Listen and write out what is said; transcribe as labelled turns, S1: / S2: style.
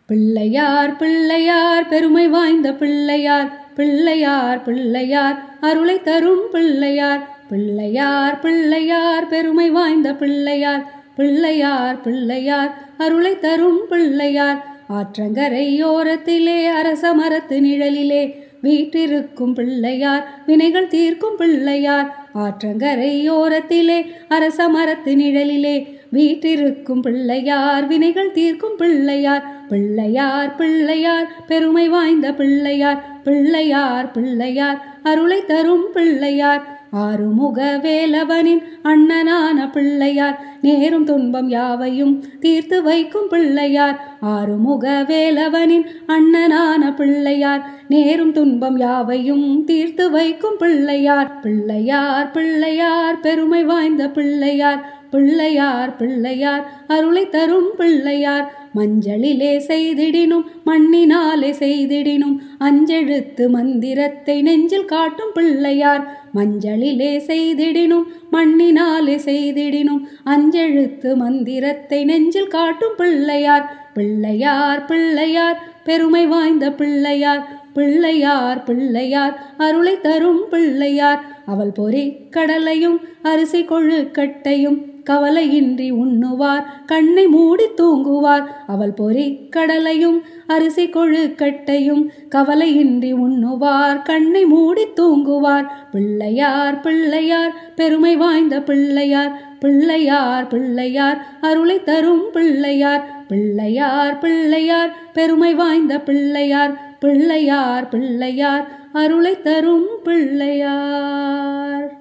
S1: பிள்ளையார் பிள்ளையார் பெருமை வாய்ந்த பிள்ளையார் பிள்ளையார் பிள்ளையார் அருளை தரும் பிள்ளையார் பிள்ளையார் பிள்ளையார் பெருமை வாய்ந்த பிள்ளையார் பிள்ளையார் பிள்ளையார் அருளை தரும் பிள்ளையார் ஆற்றங்கரையோரத்திலே அரச மரத்து நிழலிலே வீற்றிருக்கும் பிள்ளையார் வினைகள் தீர்க்கும் பிள்ளையார் ஆற்றங்கரையோரத்திலே அரச மரத்து நிழலிலே வீற்றிருக்கும் பிள்ளையார் வினைகள் தீர்க்கும் பிள்ளையார் பிள்ளையார் பிள்ளையார் பெருமை வாய்ந்த பிள்ளையார் பிள்ளையார் பிள்ளையார் அருளை தரும் பிள்ளையார் ஆறுமுக வேலவனின் அண்ணனான பிள்ளையார் நேரும் துன்பம் யாவையும் தீர்த்து வைக்கும் பிள்ளையார் ஆறுமுக வேலவனின் அண்ணனான பிள்ளையார் நேரும் துன்பம் யாவையும் தீர்த்து வைக்கும் பிள்ளையார் பிள்ளையார் பிள்ளையார் பெருமை வாய்ந்த பிள்ளையார் பிள்ளையார் பிள்ளையார் அருளை தரும் பிள்ளையார் மஞ்சளிலே செய்திடினும் மண்ணினாலே செய்திடினும் அஞ்செழுத்து மந்திரத்தை நெஞ்சில் காட்டும் பிள்ளையார் மஞ்சளிலே செய்திடினும் மண்ணினாலே செய்திடினும் அஞ்செழுத்து மந்திரத்தை நெஞ்சில் காட்டும் பிள்ளையார் பிள்ளையார் பிள்ளையார் பெருமை வாய்ந்த பிள்ளையார் பிள்ளையார் பிள்ளையார் அருளை தரும் பிள்ளையார் அவள் பொறி கடலையும் அரிசி கொழுக்கட்டையும் கவலையின்றி உண்ணுவார் கண்ணை மூடி தூங்குவார் அவள் பொறி கடலையும் அரிசி கொழுக்கட்டையும் கவலையின்றி உண்ணுவார் கண்ணை மூடி தூங்குவார் பிள்ளையார் பிள்ளையார் பெருமை வாய்ந்த பிள்ளையார் பிள்ளையார் பிள்ளையார் அருளை தரும் பிள்ளையார் பிள்ளையார் பிள்ளையார் பெருமை வாய்ந்த பிள்ளையார் பிள்ளையார் பிள்ளையார் அருளை தரும் பிள்ளையார்